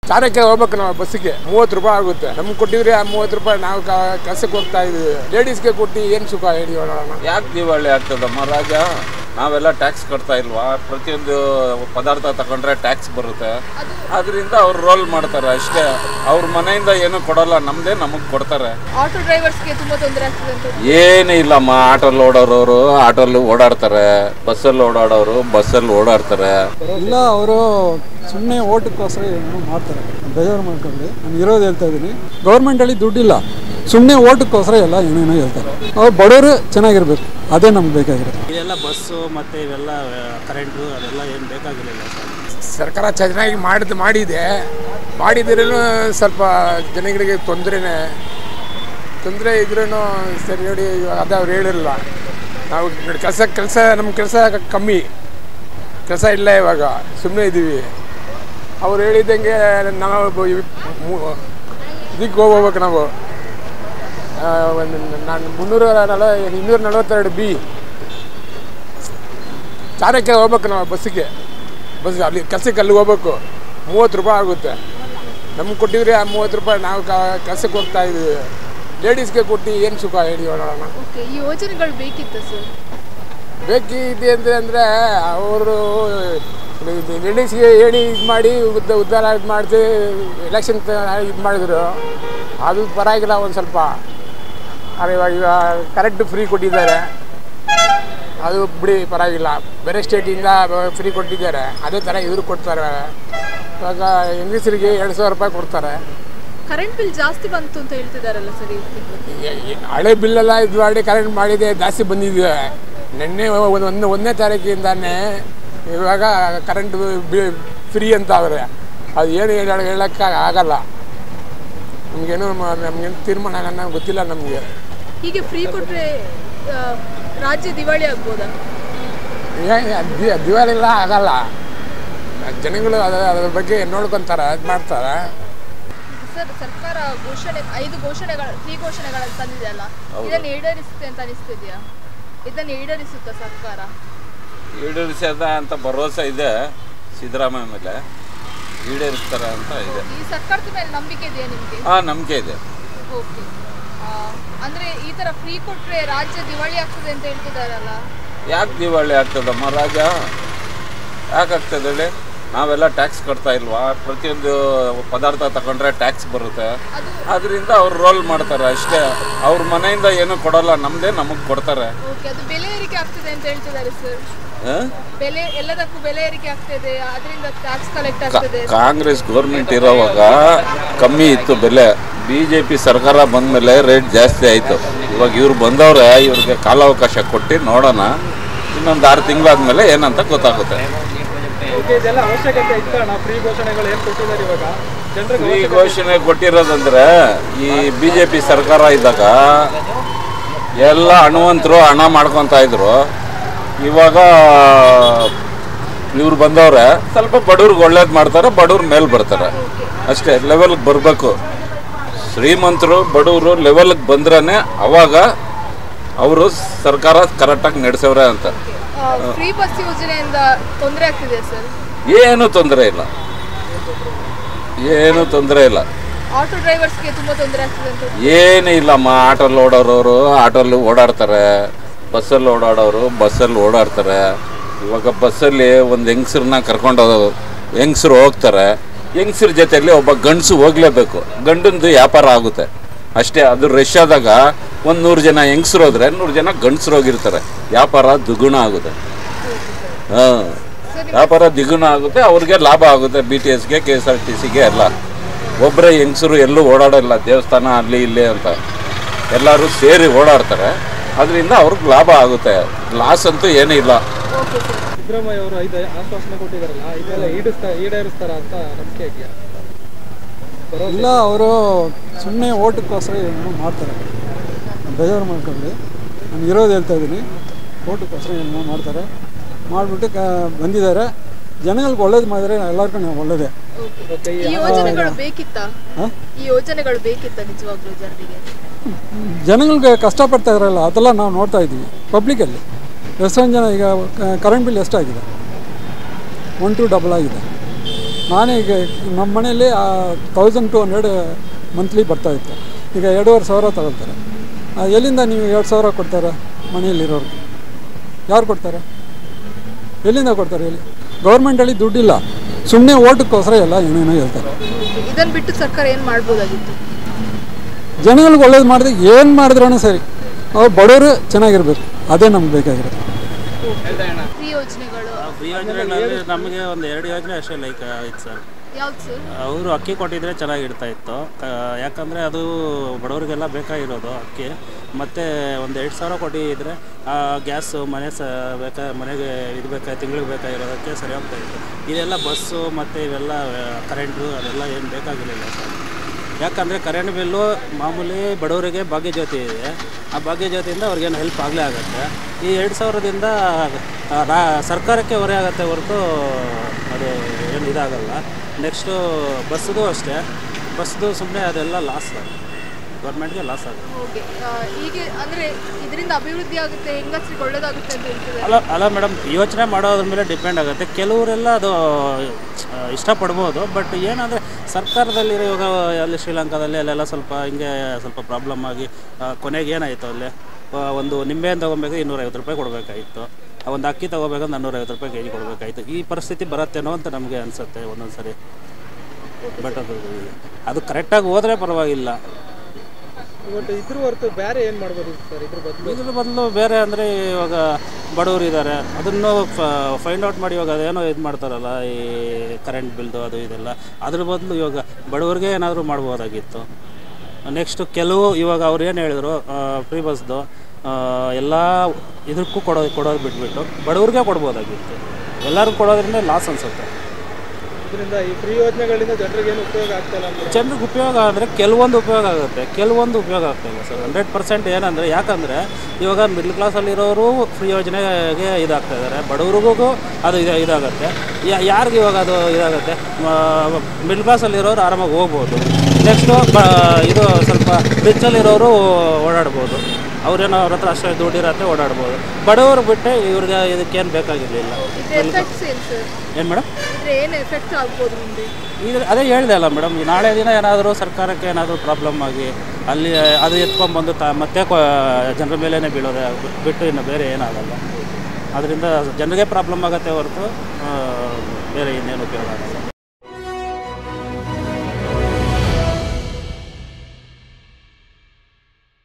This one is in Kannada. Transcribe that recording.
ಚಾರಕ್ಕೆ ಹೋಗ್ಬೇಕು ನಾವು ಬಸ್ಸಿಗೆ ಮೂವತ್ತು ರೂಪಾಯಿ ಆಗುತ್ತೆ ನಮ್ಗೆ ಕೊಟ್ಟಿದ್ರೆ ಆ ಮೂವತ್ತು ರೂಪಾಯಿ ನಾವು ಕೆಲಸಕ್ಕೆ ಹೋಗ್ತಾ ಇದೀವಿ ಲೇಡೀಸ್ಗೆ ಕೊಟ್ಟು ಏನು ಸುಖ ಹೇಳಿ ನೋಡೋಣ ಯಾಕೆ ದಿವಾಳಿ ಆಗ್ತದಮ್ಮ ರಾಜ ನಾವೆಲ್ಲ ಟ್ಯಾಕ್ಸ್ ಕಟ್ತಾ ಇಲ್ವಾ ಪ್ರತಿಯೊಂದು ಪದಾರ್ಥ ತಗೊಂಡ್ರೆ ಟ್ಯಾಕ್ಸ್ ಬರುತ್ತೆ ಅದರಿಂದ ಅವ್ರು ರೋಲ್ ಮಾಡ್ತಾರೆ ಅಷ್ಟೇ ಅವ್ರ ಮನೆಯಿಂದ ಏನು ಕೊಡಲ್ಲ ನಮ್ಮದೇ ನಮಗೆ ಕೊಡ್ತಾರೆ ಆಟೋ ಡ್ರೈವರ್ಸ್ಗೆ ತುಂಬಾ ತೊಂದರೆ ಆಗ್ತದೆ ಅಂತ ಏನೂ ಇಲ್ಲಮ್ಮ ಆಟೋಲ್ಲಿ ಓಡೋರೋರು ಆಟೋಲ್ಲಿ ಓಡಾಡ್ತಾರೆ ಬಸ್ಸಲ್ಲಿ ಓಡಾಡೋರು ಬಸ್ಸಲ್ಲಿ ಓಡಾಡ್ತಾರೆ ಇಲ್ಲ ಅವರು ಸುಮ್ಮನೆ ಓಟಕ್ಕೋಸ್ಕರ ಏನೋ ಮಾಡ್ತಾರೆ ಬೇಜಾರು ಮಾಡ್ಕೊಂಡು ನಾನು ಇರೋದು ಹೇಳ್ತಾ ಇದ್ದೀನಿ ಗೌರ್ಮೆಂಟಲ್ಲಿ ದುಡ್ಡಿಲ್ಲ ಸುಮ್ಮನೆ ಓಟಕ್ಕೋಸ್ಕರ ಎಲ್ಲ ಏನೇನೋ ಹೇಳ್ತಾರೆ ಅವ್ರು ಬಡವರು ಚೆನ್ನಾಗಿರ್ಬೇಕು ಅದೇ ನಮ್ಗೆ ಬೇಕಾಗಿರೋದು ಇದೆಲ್ಲ ಬಸ್ಸು ಮತ್ತು ಇವೆಲ್ಲ ಕರೆಂಟು ಅದೆಲ್ಲ ಏನು ಬೇಕಾಗಿರಲಿಲ್ಲ ಸರ್ ಸರ್ಕಾರ ಚೆನ್ನಾಗಿ ಮಾಡಿದ್ ಮಾಡಿದೆ ಮಾಡಿದ್ರೂ ಸ್ವಲ್ಪ ಜನಗಳಿಗೆ ತೊಂದರೆನೇ ತೊಂದರೆ ಇದ್ರೂ ಸರಿ ನೋಡಿ ಇವಾಗ ಅದೇ ಅವ್ರು ಹೇಳಿರಲ್ಲ ನಾವು ಕೆಲಸ ಕೆಲಸ ನಮ್ಮ ಕೆಲಸ ಕಮ್ಮಿ ಕೆಲಸ ಇಲ್ಲ ಇವಾಗ ಸುಮ್ಮನೆ ಇದ್ದೀವಿ ಅವ್ರು ಹೇಳಿದಂಗೆ ನಾವು ಬ- ಇವ್- ಮು- ಇದಕ್ಕೆ ಹೋಗ್ಬೇಕು ನಾವು ಆ, ಒಂದು ನಾನು ಮುನ್ನೂರ ನಲ ಇನ್ನೂರ ನಲವತ್ತೆರಡು ಬಿ ಚಾರಕ್ಕೆ ಹೋಗ್ಬೇಕು ನಾವು ಬಸ್ಸಿಗೆ ಬಸ್ ಅಲ್ಲಿ ಕೆಲಸಕ್ಕೆ ಅಲ್ಲಿ ಹೋಗ್ಬೇಕು ಮೂವತ್ತು ರೂಪಾಯಿ ಆಗುತ್ತೆ ನಮ್ಗೆ ಕೊಟ್ಟಿದ್ರೆ ಆ ಮೂವತ್ತು ರೂಪಾಯಿ ನಾವು ಕೆಲಸಕ್ಕೆ ಹೋಗ್ತಾ ಇದೀವಿ ಲೇಡೀಸ್ಗೆ ಕೊಟ್ಟು ಏನು ಸುಖ ಹೇಳಿ ನೋಡೋಣ ಓಕೆ ಈ ಯೋಜನೆಗಳು ಬೇಕಿತ್ತು ಸರ್ ಬೇಕಿದೆ ಅಂದರೆ ಅಂದರೆ ಅವರು ಲೇಡೀಸ್ಗೆ ಹೇಳಿ ಇದು ಮಾಡಿ ಉದ್ದ ಉದ್ಧಾರ ಇದು ಮಾಡಿಸಿ ಎಲೆಕ್ಷನ್ ಇದು ಮಾಡಿದ್ರು ಅದು ಪರವಾಗಿಲ್ಲ ಒಂದು ಸ್ವಲ್ಪ ಆದರೆ ಇವಾಗ ಈಗ ಕರೆಂಟ್ ಫ್ರೀ ಕೊಟ್ಟಿದ್ದಾರೆ ಅದು ಬಿಡಿ ಪರವಾಗಿಲ್ಲ ಬೇರೆ ಸ್ಟೇಟಿಂದ ಫ್ರೀ ಕೊಟ್ಟಿದ್ದಾರೆ ಅದೇ ಥರ ಇವರು ಕೊಡ್ತಾರೆ ಇವಾಗ ಹೆಂಗಸರಿಗೆ ಎರಡು ಸಾವಿರ ರೂಪಾಯಿ ಕೊಡ್ತಾರೆ ಕರೆಂಟ್ ಬಿಲ್ ಜಾಸ್ತಿ ಬಂತು ಅಂತ ಹೇಳ್ತಿದಾರಲ್ಲ ಸರ್ ಈ ತಿಂಗಳು ಈ- ಈ ಹಳೆ ಬಿಲ್ಲೆಲ್ಲ ಇದು ಮಾಡಿ ಕರೆಂಟ್ ಮಾಡಿದೆ ಜಾಸ್ತಿ ಬಂದಿದೆ ನಿನ್ನೆ ಒಂದು ಒಂದು ಒಂದನೇ ತಾರೀಕಿಂದಾನೆ ಇವಾಗ ಕರೆಂಟ್ ಫ್ರೀ ಅಂತ ಅವ್ರೆ ಅದು ಏನು ಹೇಳ ಹೇಳಕ್ಕೆ ಆಗಲ್ಲ ನಮಗೇನು ನಮಗೇನು ತೀರ್ಮಾನ ಆಗಲ್ಲ ಗೊತ್ತಿಲ್ಲ ನಮಗೆ ಹೀಗೆ ಫ್ರೀ ಕೊಟ್ರೆ ಆ, ರಾಜ್ಯ ದಿವಾಳಿ ಆಗ್ಬೋದಾ ದಿವಾಳಿ ಎಲ್ಲ ಆಗಲ್ಲ ಜನಗಳು ಅದ್ರ ಅದ್ರ ಬಗ್ಗೆ ನೋಡ್ಕೊತಾರೆ ಅದು ಮಾಡ್ತಾರೆ ಸರ್ ಸರ್ಕಾರ ಘೋಷಣೆ ಐದು ಘೋಷಣೆಗಳ ಫ್ರೀ ಘೋಷಣೆಗಳನ್ನು ತಂದಿದೆ ಅಲ್ಲ ಇದನ್ನು ಈಡೇರಿಸುತ್ತೆ ಅಂತ ಅನಿಸ್ತಿದ್ಯಾ ಇದನ್ನು ಈಡೇರಿಸುತ್ತಾ ಸರ್ಕಾರ ಈಡೇರಿಸದ ಅಂತ ಭರವಸೆ ಇದೆ ಸಿದ್ದರಾಮಯ್ಯ ಮೇಲೆ ಈಡೇರಿಸ್ತಾರೆ ಅಂತ ಇದೆ ಈ ಸರ್ಕಾರದ ಮೇಲೆ ನಂಬಿಕೆ ಇದೆಯಾ ನಿಮಗೆ ಹಾಂ ನಂಬಿಕೆ ಇದೆ ಓಕೆ ಅಂದ್ರೆ ಈ ತರ ಫ್ರೀ ಕೊಟ್ರೆ ರಾಜ್ಯ ದಿವಾಳಿ ಆಗ್ತದೆ ಅಂತ ಹೇಳ್ತಿದಾರಲ್ಲ ಯಾಕೆ ದಿವಾಳಿ ಆಗ್ತದಮ್ಮ ರಾಜ ಯಾಕೆ ಆಗ್ತದೆ ಹೇಳಿ ನಾವೆಲ್ಲ ಟ್ಯಾಕ್ಸ್ ಕಟ್ತಾ ಇಲ್ವಾ ಪ್ರತಿಯೊಂದು ಪದಾರ್ಥ ತಗೊಂಡ್ರೆ ಟ್ಯಾಕ್ಸ್ ಬರುತ್ತೆ ಅದು ಅದರಿಂದ ಅವ್ರು ರೋಲ್ ಮಾಡ್ತಾರೆ ಅಷ್ಟೇ ಅವ್ರ ಮನೆಯಿಂದ ಏನು ಕೊಡಲ್ಲ ನಮ್ಮದೇ ನಮಗೆ ಕೊಡ್ತಾರೆ ಓಕೆ ಅದು ಬೆಲೆ ಏರಿಕೆ ಆಗ್ತದೆ ಅಂತ ಹೇಳ್ತಿದ್ದಾರೆ ಸರ್ ಆ? ಬೆಲೆ ಎಲ್ಲದಕ್ಕೂ ಬೆಲೆ ಏರಿಕೆ ಆಗ್ತದೆ ಅದರಿಂದ ಟ್ಯಾಕ್ಸ್ ಕಲೆಕ್ಟ್ ಕಾ- ಆಗ್ತದೆ ಕಾಂಗ್ರೆಸ್ ಗೌರ್ಮೆಂಟ್ ಇರೋವಾಗ ಕಮ್ಮಿ ಇತ್ತು ಬೆಲೆ ಬಿ ಜೆ ಪಿ ಸರ್ಕಾರ ಬಂದಮೇಲೆ ರೇಟ್ ಜಾಸ್ತಿ ಆಯಿತು ಇವಾಗ ಇವ್ರು ಬಂದವ್ರೆ ಇವ್ರಿಗೆ ಕಾಲಾವಕಾಶ ಕೊಟ್ಟು ನೋಡೋಣ ಇನ್ನೊಂದು ಆರು ತಿಂಗಳಾದ್ಮೇಲೆ ಏನಂತ ಗೊತ್ತಾಗುತ್ತೆ ಇದೆಲ್ಲ ಅವಶ್ಯಕತೆ ಇತ್ತಣ್ಣ ಫ್ರೀ ಘೋಷಣೆಗಳು ಏನು ಕೊಟ್ಟಿದ್ದಾರೆ ಇವಾಗ ಜನರಿಗೆ ಈ ಘೋಷಣೆ ಕೊಟ್ಟಿರೋದಂದ್ರೆ ಈ ಬಿ ಜೆ ಪಿ ಸರ್ಕಾರ ಇದ್ದಾಗ ಎಲ್ಲ ಹಣವಂತರು ಹಣ ಮಾಡ್ಕೊತಾ ಇದ್ರು ಇವಾಗ ಇವ್ರು ಬಂದವ್ರೆ ಸ್ವಲ್ಪ ಬಡವ್ರಿಗೆ ಒಳ್ಳೇದು ಮಾಡ್ತಾರೆ ಬಡವ್ರ ಮೇಲೆ ಬರ್ತಾರೆ ಅಷ್ಟೇ ಲೆವೆಲ್ಗೆ ಬರಬೇಕು ಶ್ರೀಮಂತರು ಬಡವರು ಲೆವೆಲ್ಗೆ ಬಂದ್ರೇ ಅವಾಗ ಅವರು ಸರ್ಕಾರ ಕರೆಕ್ಟಾಗಿ ನಡೆಸವ್ರೆ ಅಂತ ಫ್ರೀ ಬಸ್ ಯೋಜನೆಯಿಂದ ತೊಂದರೆ ಆಗ್ತಿದೆ ಸರ್ ಏನು ತೊಂದರೆ ಇಲ್ಲ ಏನು ತೊಂದರೆ ಇಲ್ಲ ಆಟೋ ಡ್ರೈವರ್ಸ್ಗೆ ತುಂಬಾ ತೊಂದರೆ ಆಗ್ತದೆ ಅಂತ ಏನೂ ಇಲ್ಲಮ್ಮ ಆಟೋಲ್ಲಿ ಓಡೋರೋರು ಆಟೋಲ್ಲಿ ಓಡಾಡ್ತಾರೆ ಬಸ್ಸಲ್ಲಿ ಓಡಾಡೋರು ಬಸ್ಸಲ್ಲಿ ಓಡಾಡ್ತಾರೆ ಇವಾಗ ಬಸ್ಸಲ್ಲಿ ಒಂದು ಹೆಂಗಸ್ರನ್ನ ಕರ್ಕೊಂಡು ಹೆಂಗಸ್ರು ಹೋಗ್ತಾರೆ ಹೆಂಗಸ್ರ ಜೊತೆಯಲ್ಲಿ ಒಬ್ಬ ಗಂಡಸು ಹೋಗ್ಲೇಬೇಕು ಗಂಡಂದು ವ್ಯಾಪಾರ ಆಗುತ್ತೆ ಅಷ್ಟೇ ಅದು ರಶ್ ಆದಾಗ ಒಂದು ನೂರು ಜನ ಹೆಂಗಸ್ರು ಹೋದ್ರೆ ನೂರು ಜನ ಗಂಡಸ್ರು ಹೋಗಿರ್ತಾರೆ ವ್ಯಾಪಾರ ದ್ವಿಗುಣ ಆಗುತ್ತೆ ಹಾಂ ವ್ಯಾಪಾರ ದ್ವಿಗುಣ ಆಗುತ್ತೆ ಅವ್ರಿಗೆ ಲಾಭ ಆಗುತ್ತೆ ಬಿ ಟಿ ಎಸ್ಗೆ ಕೆ ಎಸ್ ಆರ್ ಟಿ ಸಿಗೆ ಎಲ್ಲ ಒಬ್ಬರೇ ಹೆಂಗಸರು ಎಲ್ಲೂ ಓಡಾಡಲ್ಲ ದೇವಸ್ಥಾನ ಅಲ್ಲಿ ಇಲ್ಲಿ ಅಂತ ಎಲ್ಲರೂ ಸೇರಿ ಓಡಾಡ್ತಾರೆ ಅದರಿಂದ ಅವ್ರಿಗೆ ಲಾಭ ಆಗುತ್ತೆ ಲಾಸ್ ಅಂತೂ ಏನೂ ಇಲ್ಲ ಓಕೆ ಸರ್ ಸಿದ್ದರಾಮಯ್ಯ ಅವರು ಐದು ಆಶ್ವಾಸನೆ ಕೊಟ್ಟಿದ್ದಾರಲ್ಲ ಇದೆಲ್ಲ ಈಡಿಸ್ತಾ ಈಡೇರಿಸ್ತಾರ ಅಂತ ನಂಬಿಕೆ ಇದೆಯಾ ಇಲ್ಲ ಅವರು ಸುಮ್ಮನೆ ಓಟಕ್ಕೋಸ್ಕರ ಏನೋ ಮಾಡ್ತಾರೆ ಬೇಜಾರು ಮಾಡ್ಕೊಂಡು ನಾನು ಇರೋದು ಹೇಳ್ತಾ ಇದ್ದೀನಿ ಓಟಕ್ಕೋಸ್ಕರ ಏನೋ ಮಾಡ್ತಾರೆ ಮಾಡಿಬಿಟ್ಟು ಕ ಬಂದಿದ್ದಾರೆ ಜನಗಳಿಗೆ ಒಳ್ಳೇದು ಮಾಡಿದ್ರೆ ಎಲ್ಲರಿಗೂ ನಾವು ಒಳ್ಳೇದೇ ಈ ಯೋಜನೆಗಳು ಬೇಕಿತ್ತಾ ಹಾಂ ಈ ಯೋಜನೆಗಳು ಬೇಕಿತ್ತಾ ನಿಜವಾಗ್ಲೂ ಜನರಿಗೆ ಜನಗಳಿಗೆ ಕಷ್ಟಪಡ್ತಾ ಇದ್ರಲ್ಲ ಅದೆಲ್ಲ ನಾವು ನೋಡ್ತಾ ಇದ್ದೀವಿ ಪಬ್ಲಿಕಲ್ಲಿ ಎಷ್ಟೊಂದು ಜನ ಈಗ ಕರೆಂಟ್ ಬಿಲ್ ಎಷ್ಟಾಗಿದೆ ಒನ್ ಟು ಡಬಲ್ ಆಗಿದೆ ನಾನೀಗ ನಮ್ಮ ಮನೆಯಲ್ಲಿ ತೌಸಂಡ್ ಟು ಹಂಡ್ರೆಡ್ ಮಂತ್ಲಿ ಬರ್ತಾ ಇತ್ತು ಈಗ ಎರಡೂವರೆ ಸಾವಿರ ತಗೊಳ್ತಾರೆ ಆ, ಎಲ್ಲಿಂದ ನೀವು ಎರಡು ಸಾವಿರ ಕೊಡ್ತಾರೆ ಮನೆಯಲ್ಲಿರೋರಿಗೆ ಯಾರು ಕೊಡ್ತಾರೆ ಎಲ್ಲಿಂದ ಕೊಡ್ತಾರೆ ಹೇಳಿ ಗೌರ್ಮೆಂಟಲ್ಲಿ ದುಡ್ಡಿಲ್ಲ ಸುಮ್ಮನೆ ಓಟಕ್ಕೋಸ್ಕರ ಎಲ್ಲ ಏನೇನೋ ಹೇಳ್ತಾರೆ ಇದನ್ನ ಬಿಟ್ಟು ಸರ್ಕಾರ ಏನು ಮಾಡ್ಬೋದಾಗಿತ್ತು ಜನಗಳಿಗೆ ಒಳ್ಳೇದು ಮಾಡಿದ್ರೆ ಏನು ಮಾಡಿದ್ರೂ ಸರಿ ಅವ್ರು ಬಡವರು ಚೆನ್ನಾಗಿರ್ಬೇಕು ಅದೇ ನಮ್ಗೆ ಬೇಕಾಗಿರೋದು ಫ್ರೀ ಯೋಜನೆಗಳು ಫ್ರೀ ಯೋಜನೆಗಳಲ್ಲಿ ನಮಗೆ ಒಂದು ಎರಡು ಯೋಜನೆ ಅಷ್ಟೇ ಲೈಕ್ ಆಯ್ತು ಸರ್ ಯಾವ್ದು ಸರ್ ಅವರು ಅಕ್ಕಿ ಕೊಟ್ಟಿದ್ರೆ ಚೆನ್ನಾಗಿರ್ತಾ ಇತ್ತು ಕ- ಯಾಕಂದರೆ ಅದು ಬಡವರಿಗೆಲ್ಲ ಬೇಕಾಗಿರೋದು ಅಕ್ಕಿ ಮತ್ತು ಒಂದು ಎರಡು ಸಾವಿರ ಕೊಟ್ಟಿದ್ರೆ ಗ್ಯಾಸು ಮನೆ ಸ ಬೇಕಾ ಮನೆಗೆ ಇದು ಬೇಕಾ ತಿಂಗಳಿಗೆ ಬೇಕಾಗಿರೋದಕ್ಕೆ ಸರಿ ಹೋಗ್ತಾ ಇತ್ತು ಇದೆಲ್ಲ ಬಸ್ಸು ಮತ್ತು ಇವೆಲ್ಲ ಕರೆಂಟು ಅದೆಲ್ಲ ಏನು ಬೇಕಾಗಿರಲಿಲ್ಲ ಸರ್ ಯಾಕಂದರೆ ಕರೆಂಟ್ ಬಿಲ್ಲು ಮಾಮೂಲಿ ಬಡವರಿಗೆ ಭಾಗ್ಯಜ್ಯೋತಿ ಇದೆ ಆ ಭಾಗ್ಯಜ್ಯೋತಿಯಿಂದ ಅವ್ರಿಗೇನು ಹೆಲ್ಪ್ ಆಗಲೇ ಆಗುತ್ತೆ ಈ ಎರಡು ಸಾವಿರದಿಂದ ಆ, ರಾ ಸರ್ಕಾರಕ್ಕೆ ಹೊರೆ ಆಗುತ್ತೆ ಹೊರತು ಅದು ಏನು ಇದಾಗಲ್ಲ ನೆಕ್ಸ್ಟು ಬಸ್ಸದು ಅಷ್ಟೇ ಬಸ್ದು ಸುಮ್ಮನೆ ಅದೆಲ್ಲ ಲಾಸ್ ಗೌರ್ಮೆಂಟ್ಗೆ ಲಾಸ್ ಆಗುತ್ತೆ ಓಕೆ ಹೀಗೆ ಅಂದರೆ ಇದರಿಂದ ಅಭಿವೃದ್ಧಿ ಆಗುತ್ತೆ ಹೆಂಗಸ್ರಿಗೆ ಒಳ್ಳೇದಾಗುತ್ತೆ ಅಂತ ಹೇಳ್ತಿದ್ದಾರೆ ಅಲ್ಲ ಅಲ್ಲ ಮೇಡಮ್ ಯೋಚನೆ ಮಾಡೋದ್ರ ಮೇಲೆ ಡಿಪೆಂಡ್ ಆಗುತ್ತೆ ಕೆಲವರೆಲ್ಲ ಅದು ಆ, ಇಷ್ಟಪಡ್ಬೋದು ಬಟ್ ಏನಂದರೆ ಸರ್ಕಾರದಲ್ಲಿ ಇವಾಗ ಅಲ್ಲಿ ಶ್ರೀಲಂಕಾದಲ್ಲಿ ಅಲ್ಲೆಲ್ಲ ಸ್ವಲ್ಪ ಹಿಂಗೆ ಸ್ವಲ್ಪ ಪ್ರಾಬ್ಲಮ್ ಆಗಿ ಆ, ಕೊನೆಗೆ ಏನಾಯಿತು ಅಲ್ಲಿ ಆ, ಒಂದು ನಿಂಬೆಹಣ್ಣು ತೊಗೊಬೇಕು ಇನ್ನೂರೈವತ್ತು ರೂಪಾಯಿ ಕೊಡಬೇಕಾಗಿತ್ತು ಆ ಒಂದು ಅಕ್ಕಿ ತೊಗೋಬೇಕಂದ್ರೆ ನಾನ್ನೂರೈವತ್ತು ರೂಪಾಯಿ ಕೆ ಜಿ ಕೊಡಬೇಕಾಯ್ತು ಈ ಪರಿಸ್ಥಿತಿ ಬರುತ್ತೇನೋ ಅಂತ ನಮಗೆ ಅನಿಸುತ್ತೆ ಒಂದೊಂದು ಸರಿ ಬಟ್ ಅದು ಅದು ಕರೆಕ್ಟಾಗಿ ಹೋದರೆ ಪರವಾಗಿಲ್ಲ ಇವತ್ತು ಇದ್ರ ಹೊರತು ಬೇರೆ ಏನು ಮಾಡ್ಬೋದು ಸರ್ ಇದ್ರ ಬದಲು ಇದ್ರ ಬದಲು ಬೇರೆ ಅಂದರೆ ಇವಾಗ ಬಡವರು ಇದ್ದಾರೆ ಅದನ್ನು ಫೈಂಡ್ ಔಟ್ ಮಾಡಿ ಇವಾಗ ಅದೇನೋ ಇದು ಮಾಡ್ತಾರಲ್ಲ ಈ ಕರೆಂಟ್ ಬಿಲ್ದು ಅದು ಇದೆಲ್ಲ ಅದ್ರ ಬದಲು ಇವಾಗ ಬಡವರಿಗೆ ಏನಾದರೂ ಮಾಡ್ಬೋದಾಗಿತ್ತು ನೆಕ್ಸ್ಟು ಕೆಲವು ಇವಾಗ ಅವ್ರು ಏನು ಹೇಳಿದ್ರು ಫ್ರೀ ಬಸ್ದು ಎಲ್ಲ ಇದಕ್ಕೂ ಕೊಡೋದು ಕೊಡೋದು ಬಿಟ್ಬಿಟ್ಟು ಬಡವ್ರಿಗೆ ಕೊಡ್ಬೋದಾಗಿತ್ತು ಎಲ್ಲರಿಗೂ ಕೊಡೋದ್ರಿಂದ ಲಾಸ್ ಅನಿಸುತ್ತೆ ಇದರಿಂದ ಈ ಫ್ರೀ ಯೋಜನೆಗಳಿಂದ ಜನರಿಗೆ ಏನು ಉಪಯೋಗ ಆಗ್ತಾ ಇಲ್ಲ ಅಂದ್ರೆ ಜನರಿಗೆ ಉಪಯೋಗ ಅಂದರೆ ಕೆಲವೊಂದು ಉಪಯೋಗ ಆಗುತ್ತೆ ಕೆಲವೊಂದು ಉಪಯೋಗ ಆಗ್ತಾಯಿಲ್ಲ ಸರ್ ಹಂಡ್ರೆಡ್ ಪರ್ಸೆಂಟ್ ಏನಂದರೆ ಯಾಕಂದರೆ ಇವಾಗ ಮಿಡ್ಲ್ ಕ್ಲಾಸಲ್ಲಿರೋರು ಫ್ರೀ ಯೋಜನೆಗೆ ಇದಾಗ್ತಾ ಇದ್ದಾರೆ ಬಡವ್ರಿಗೂ ಅದು ಇದು ಇದಾಗುತ್ತೆ ಯಾ- ಯಾರಿಗೆ ಇವಾಗ ಅದು ಇದಾಗುತ್ತೆ ಮಿಡ್ಲ್ ಕ್ಲಾಸಲ್ಲಿರೋರು ಆರಾಮಾಗಿ ಹೋಗ್ಬೋದು ನೆಕ್ಸ್ಟು ಬ ಇದು ಸ್ವಲ್ಪ ರಿಚಲ್ಲಿರೋರು ಓಡಾಡ್ಬೋದು ಅವ್ರೇನೋ ಅವ್ರ ಹತ್ರ ಅಷ್ಟೇ ದುಡ್ಡಿರತ್ತೆ ಓಡಾಡ್ಬೋದು ಬಡವರು ಬಿಟ್ಟರೆ ಇವ್ರಿಗೆ ಇದಕ್ಕೇನು ಬೇಕಾಗಿರಲಿಲ್ಲ ಇದ್ರ ಎಫೆಕ್ಟ್ಸ್ ಏನು ಸರ್ ಏನು ಮೇಡಮ್ ಇದ್ರ ಏನು ಎಫೆಕ್ಟ್ ಆಗ್ಬೋದು ಮುಂದೆ ಇದು ಅದೇ ಹೇಳಿದೆ ಅಲ್ಲ ಮೇಡಮ್ ನಾಳೆ ದಿನ ಏನಾದರೂ ಸರ್ಕಾರಕ್ಕೆ ಏನಾದರೂ ಪ್ರಾಬ್ಲಮ್ ಆಗಿ ಅಲ್ಲಿ ಅದು ಎತ್ಕೊಂಡ್ಬಂದು ತ ಮತ್ತೆ ಕೊ- ಜನರ ಮೇಲೇ ಬೀಳೋದೆ ಆಗ್ಬಿಟ್ಟು- ಬಿಟ್ಟು ಇನ್ನು ಬೇರೆ ಏನಾಗಲ್ಲ ಅದರಿಂದ ಜನರಿಗೆ ಪ್ರಾಬ್ಲಮ್ ಆಗುತ್ತೆ ಹೊರತು ಆ, ಬೇರೆ ಇನ್ನೇನು ಉಪಯೋಗ ಆಗಲ್ಲ